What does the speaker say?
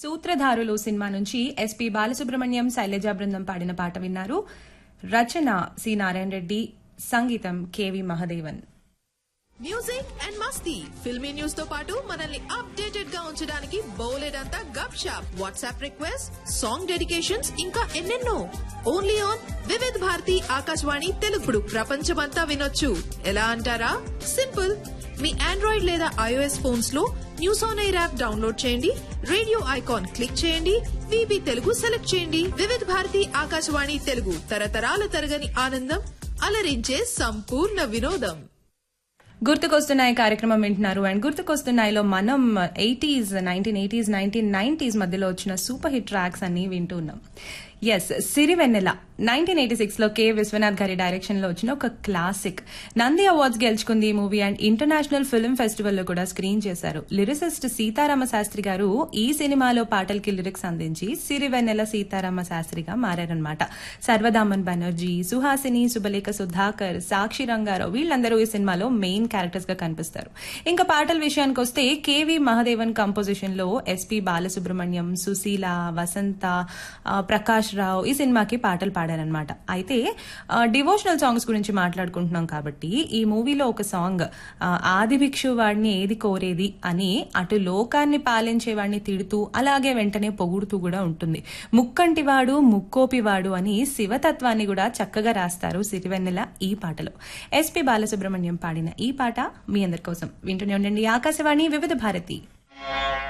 సూత్రధారులు cinema నుంచి SP Balasubrahmanyam Sailaja బృందం పాడిన పాట విన్నారు రచన సి నారాయణ రెడ్డి సంగీతం కెవి మహదేవన్ మ్యూజిక్ అండ్ మస్తీ ఫిల్మీ న్యూస్ తో పాటు మనల్ని అప్డేటెడ్ గా ఉంచడానికి బోలెడంతా గప్ షాప్ వాట్సాప్ రిక్వెస్ట్ సాంగ్ డెడికేషన్స్ ఇంకా ఎన్నెన్నో ఓన్లీ ఆన్ వివిధ్ భారతి ఆకాశవాణి తెలుగుడు ప్రపంచమంతా వినొచ్చు ఎలా అంటారా సింపుల్ మీ ఆండ్రాయిడ్ లేదా ఐఓఎస్ ఫోన్స్ లో news on air app download చేయండి రేడియో ఐకాన్ క్లిక్ చేయండి విబి తెలుగు సెలెక్ట్ చేయండి వివిధ భారతి ఆకాశవాణి తెలుగు తరతరాల తరగని ఆనందం అలరించే సంపూర్ణ వినోదం గుర్తుకొస్తున్నాయి కార్యక్రమం వింటున్నారు అండ్ గుర్తుకొస్తున్నాయిలో మనం eighties nineteen eighties nineteen nineties మధ్యలో వచ్చిన సూపర్ హిట్ ట్రాక్స్ అన్ని వింటూ ఉన్నాం yes Sirivennela nineteen eighty six లో కె విశ్వనాథ్ గారి డైరెక్షన్ లో వచ్చిన ఒక క్లాసిక్ నంది అవార్డ్స్ గెలుచుకుంది ఈ movie and international film festival లో కూడా స్క్రీన్ చేశారు లిరిసిస్ట్ సీతారామ శాస్త్రి గారు ఈ సినిమాలో పాటలకి లిరిక్స్ అందించి సిరివెన్నెల సీతారామ శాస్త్రిగా మారారనమాట సర్వదామన్ బెనర్జీ సుహాసిని సుబలేఖ సుధాకర్ సాక్షి రంగారావు వీళ్ళందరూ ఈ సినిమాలో మెయిన్ క్యారెక్టర్స్ గా కనిపిస్తారు ఇంకా పాటల విషయానికి వస్తే కేవి మహదేవన్ కంపోజిషన్ లో ఎస్పి బాలసుబ్రహ్మణ్యం సుశీల వసంత ఆ, ప్రకాష్ రావు ఈ సినిమాకి పాటలు పాడారనమాట అయితే డివోషనల్ సాంగ్స్ గురించి మాట్లాడుకుంటున్నాం కాబట్టి ఈ మూవీలో ఒక సాంగ్ ఆ, ఆది భిక్షు వాడిని ఏది కోరేది అని అటు లోకాన్ని పాలించే వాడిని తిడుతూ అలాగే వెంటనే పొగుడుతూ కూడా ఉంటుంది ముక్కంటివాడు ముక్కోపివాడు అని శివతత్వాన్ని కూడా చక్కగా రాస్తారు సిరివెన్నెల ఈ పాటలో ఎస్పి బాలసుబ్రహ్మణ్యం పాడిన ఈ పాట మీ అందరి కోసం వింటూనే ఉండండి ఆకాశవాణి వివిధ భారతి